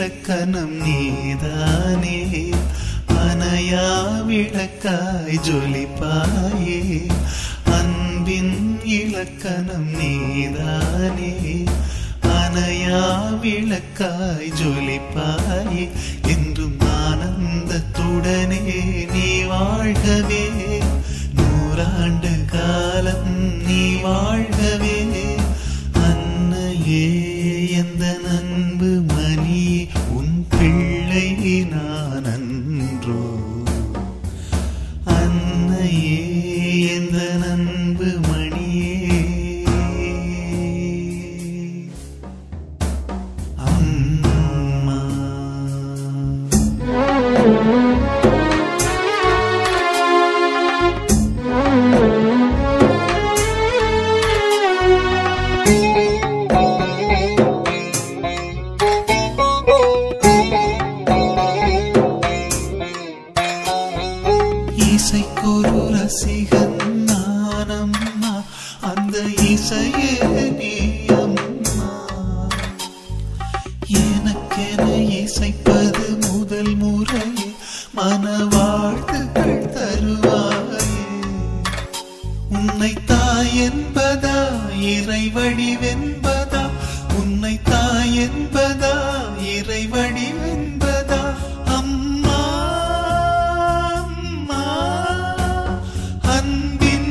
இலக்கணம் நீதானே அணையா விளக்காய் ஜொலிப்பாயே அன்பின் இலக்கணம் நீதானே அணையா விளக்காய் ஜொலிப்பாயே என்றும் ஆனந்தத்துடனே நீ வாழ்கவே நூறாண்டு காலம் நீ வாழ்கவே அன்னையே எந்த அன்பு மணி உன் பிள்ளை நான் அன்றோ அன்னையே எந்த அன்பு மணியே அம்மா இசைக்கொரு ரசிகன் நானம்மா அந்த இசையே நீ அம்மா எனக்கென இசைப்பது முதல் முறையே மன வாழ்த்துக்கள் தருவாயே உன்னை தாய் என்பதா இறை வடிவென்பதா உன்னை தாய் என்பதா இறை வடிவென்பதா அம்மா அம்மா அன்பின்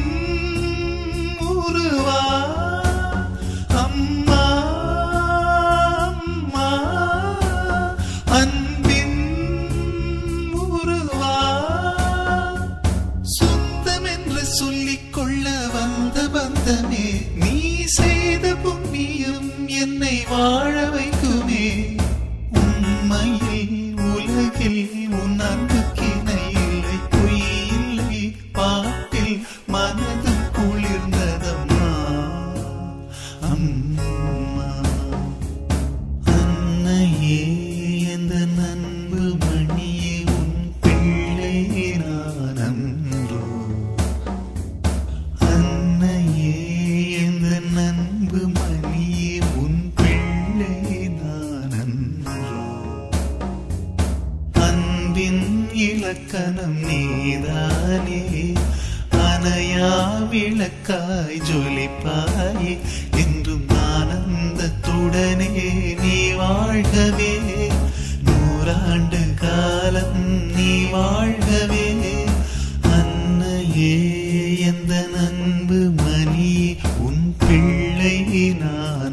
உருவா அம்மா அம்மா அன்பின் உருவா சொந்தம் என்று சொல்லிக் கொள்ள வந்த பந்தமே நீ செய்த புண்ணியம் என்னை வாழ வைக்குமே உண்மையில் உலகில் உன் அன்புக்கிணை இல்லை பொய் இல்லை பாட்டில் மனது குளிர்ந்ததம்மா அம்மா அன்னையே எந்த நண்பு மணியே உன் பிள்ளை நான் அன்றோ அன்னையே எந்த நண்பு மணியே உன் பிள்ளை நான் அன்றோ அன்பின் இலக்கணம் நீதானே அணையா விளக்காய் ஜொலிப்பாயே என்றும் ஆனந்தத்துடனே நீ வாழ்கவே நூறாண்டு காலம் நீ வாழ்கவே அன்னையே எந்த அன்பு மணி உன் பிள்ளை நான்